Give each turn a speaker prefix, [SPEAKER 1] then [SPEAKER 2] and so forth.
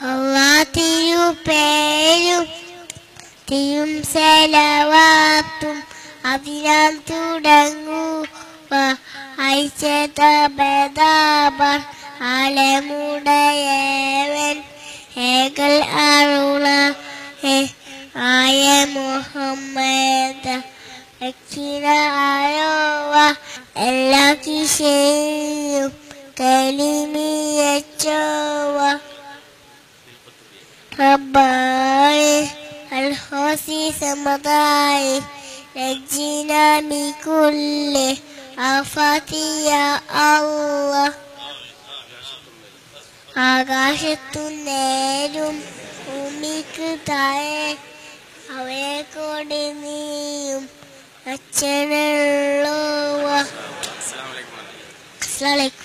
[SPEAKER 1] അള്ളാ തിരുപേരും തിരും സെലവാത്തും അതിനാൽ തുടങ്ങുക ഐശ്വതബദാബർ ആലമുടയവൻ ഏകൽ അരുള ആയ മുഹമ്മദ് രക്ഷിതായോവ എല്ലാ കിശയും കലിമിയച്ചോവ റബ്ബായി الحسي سمضاي نجينا من كل آفات يا الله ആകാശത്തു നേരും ഭൂമിക്ക് താഴെ അവയെ കൂടി നീയും അച്ഛനുള്ളോ അസ്സലാമലൈക്കും